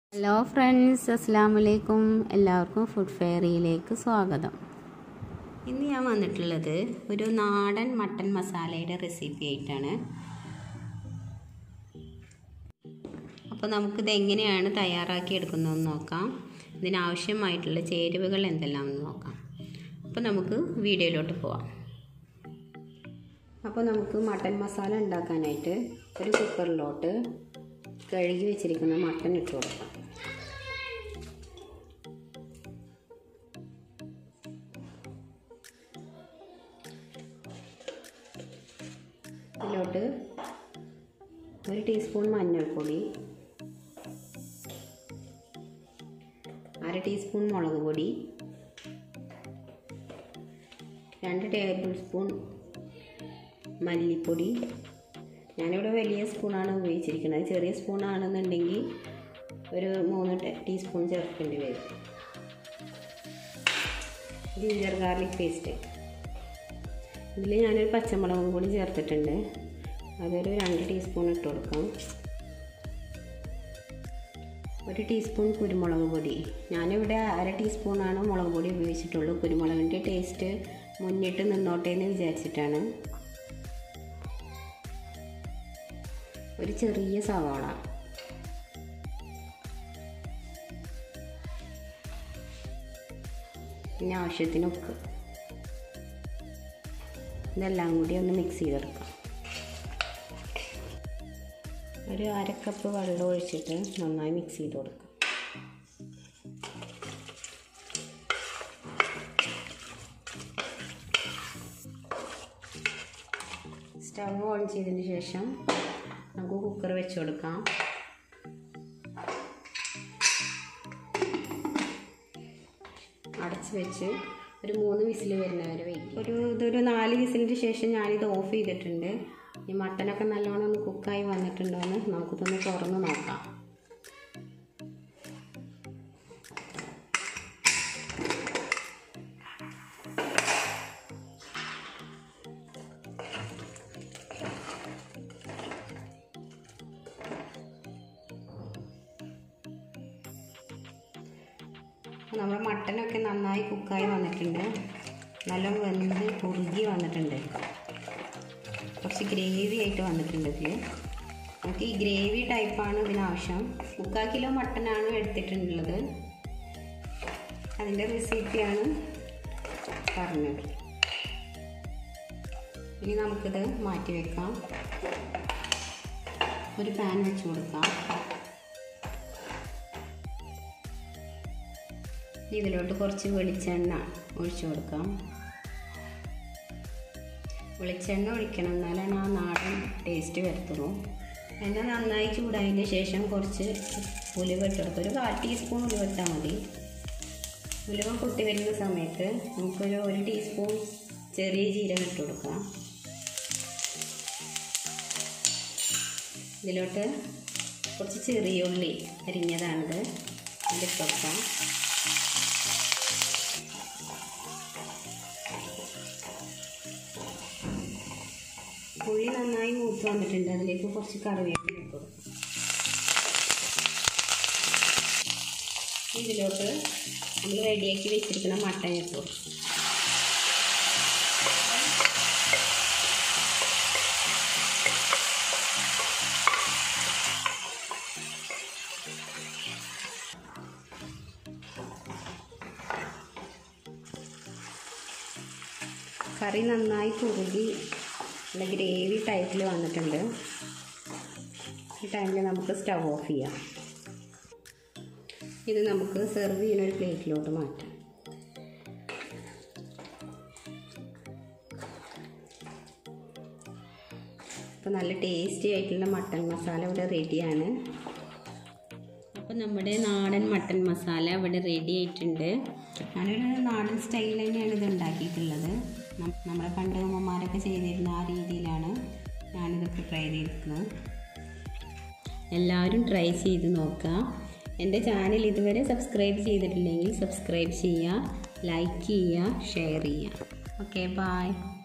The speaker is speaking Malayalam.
ഹലോ ഫ്രണ്ട്സ് അസ്സാം വലൈക്കും എല്ലാവർക്കും ഫുഡ് ഫെയറിയിലേക്ക് സ്വാഗതം ഇന്ന് ഞാൻ വന്നിട്ടുള്ളത് ഒരു നാടൻ മട്ടൻ മസാലയുടെ റെസിപ്പി ആയിട്ടാണ് അപ്പോൾ നമുക്കിത് എങ്ങനെയാണ് തയ്യാറാക്കി എടുക്കുന്നതെന്ന് നോക്കാം ഇതിനാവശ്യമായിട്ടുള്ള ചേരുവകൾ എന്തെല്ലാമെന്ന് നോക്കാം അപ്പോൾ നമുക്ക് വീഡിയോയിലോട്ട് പോവാം അപ്പോൾ നമുക്ക് മട്ടൻ മസാല ഉണ്ടാക്കാനായിട്ട് ഒരു കുക്കറിലോട്ട് കഴുകി വെച്ചിരിക്കുന്ന മട്ടൻ ഇട്ട് കൊടുക്കാം ഇതിലോട്ട് ഒരു ടീസ്പൂൺ മഞ്ഞൾപ്പൊടി അര ടീസ്പൂൺ മുളക് പൊടി രണ്ട് ടേബിൾ സ്പൂൺ മല്ലിപ്പൊടി ഞാനിവിടെ വലിയ സ്പൂണാണ് ഉപയോഗിച്ചിരിക്കുന്നത് ചെറിയ സ്പൂണാണെന്നുണ്ടെങ്കിൽ ഒരു മൂന്ന് ടീസ്പൂൺ ചേർക്കേണ്ടി വരും ജിഞ്ചർ ഗാർലിക് പേസ്റ്റ് ഇതിൽ ഞാനൊരു പച്ചമുളകും കൂടി ചേർത്തിട്ടുണ്ട് അതൊരു രണ്ട് ടീസ്പൂൺ ഇട്ട് കൊടുക്കാം ഒരു ടീസ്പൂൺ കുരുമുളക് പൊടി ഞാനിവിടെ അര ടീസ്പൂണാണ് മുളക് പൊടി ഉപയോഗിച്ചിട്ടുള്ളൂ കുരുമുളകിൻ്റെ ടേസ്റ്റ് മുന്നിട്ട് നിന്നോട്ടെ എന്ന് വിചാരിച്ചിട്ടാണ് ഒരു ചെറിയ സവാള പിന്നെ ആവശ്യത്തിന് ഉപ്പ് ഇതെല്ലാം കൂടി ഒന്ന് മിക്സ് ചെയ്തെടുക്കാം ഒരു അര കപ്പ് വെള്ളം ഒഴിച്ചിട്ട് നന്നായി മിക്സ് ചെയ്ത് കൊടുക്കാം സ്റ്റവ് ഓൺ ചെയ്തതിന് ശേഷം നമുക്ക് കുക്കർ വെച്ച് കൊടുക്കാം അടച്ച് വെച്ച് ഒരു മൂന്ന് വിസിൽ വരുന്നവരെ വെയിറ്റ് ഒരു ഇതൊരു നാല് വിസിലിന് ശേഷം ഞാനിത് ഓഫ് ചെയ്തിട്ടുണ്ട് ഈ മട്ടനൊക്കെ നല്ലോണം ഒന്ന് കുക്കായി വന്നിട്ടുണ്ടോ എന്ന് നമുക്കിതൊന്ന് തുറന്ന് നോക്കാം നമ്മുടെ മട്ടനൊക്കെ നന്നായി കുക്കായി വന്നിട്ടുണ്ട് നല്ല വെന്ത് കുറുകി വന്നിട്ടുണ്ട് കുറച്ച് ഗ്രേവി ആയിട്ട് വന്നിട്ടുണ്ട് ഇതിൽ നമുക്ക് ഈ ഗ്രേവി ടൈപ്പാണ് ഇതിനാവശ്യം മുക്കാൽ കിലോ മട്ടനാണ് എടുത്തിട്ടുള്ളത് അതിൻ്റെ റെസിപ്പിയാണ് പറഞ്ഞത് ഇനി നമുക്കിത് മാറ്റി വെക്കാം ഒരു പാൻ വെച്ച് കൊടുക്കാം ഇതിലോട്ട് കുറച്ച് വെളിച്ചെണ്ണ ഒഴിച്ചു കൊടുക്കാം വെളിച്ചെണ്ണ ഒഴിക്കണം എന്നാലാണ് ആ നാടൻ ടേസ്റ്റ് വരത്തുള്ളൂ എണ്ണ നന്നായി ചൂടായതിന് ശേഷം കുറച്ച് ഉലുവ ഇട്ടെടുക്കും ഒരു കാൽ ടീസ്പൂൺ ഉലുവ ഇട്ടാൽ മതി ഉലുവ പൊട്ടി വരുന്ന സമയത്ത് നമുക്കൊരു ഒരു ടീസ്പൂൺ ചെറിയ ജീരകം ഇട്ട് കൊടുക്കാം ഇതിലോട്ട് കുറച്ച് ചെറിയ ഉള്ളി അരിഞ്ഞതാണിത് അതിട്ട് കൊടുക്കാം ഉള്ളി നന്നായി മൂത്ത് വന്നിട്ടുണ്ട് അതിലേക്ക് കുറച്ച് കറിവേപ്പില ഇട്ട് കൊടുക്കും ഇതിലോട്ട് നമ്മൾ റെഡിയാക്കി വെച്ചിരിക്കുന്ന മട്ടൻ ഇട്ട് കൊടുക്കും കറി നന്നായി കുറുകി നല്ല ഗ്രേവി ടൈപ്പിൽ വന്നിട്ടുണ്ട് ഈ ടൈമിൽ നമുക്ക് സ്റ്റവ് ഓഫ് ചെയ്യാം ഇത് നമുക്ക് സെർവ് ചെയ്യുന്ന ഒരു പ്ലേറ്റിലോട്ട് മാറ്റാം അപ്പോൾ നല്ല ടേസ്റ്റി ആയിട്ടുള്ള മട്ടൻ മസാല ഇവിടെ റെഡിയാണ് അപ്പോൾ നമ്മുടെ നാടൻ മട്ടൻ മസാല ഇവിടെ റെഡി ആയിട്ടുണ്ട് ഞാനൊരു നാടൻ സ്റ്റൈലിൽ തന്നെയാണ് ഇത് ഉണ്ടാക്കിയിട്ടുള്ളത് നമ്മളെ പണ്ട് ഉമ്മമാരൊക്കെ ചെയ്തിരുന്ന ആ രീതിയിലാണ് ഞാനിത് പ്രിപ്പയർ ചെയ്തിരിക്കുന്നത് എല്ലാവരും ട്രൈ ചെയ്ത് നോക്കുക എൻ്റെ ചാനൽ ഇതുവരെ സബ്സ്ക്രൈബ് ചെയ്തിട്ടില്ലെങ്കിൽ സബ്സ്ക്രൈബ് ചെയ്യുക ലൈക്ക് ചെയ്യുക ഷെയർ ചെയ്യുക ഓക്കെ ബായ്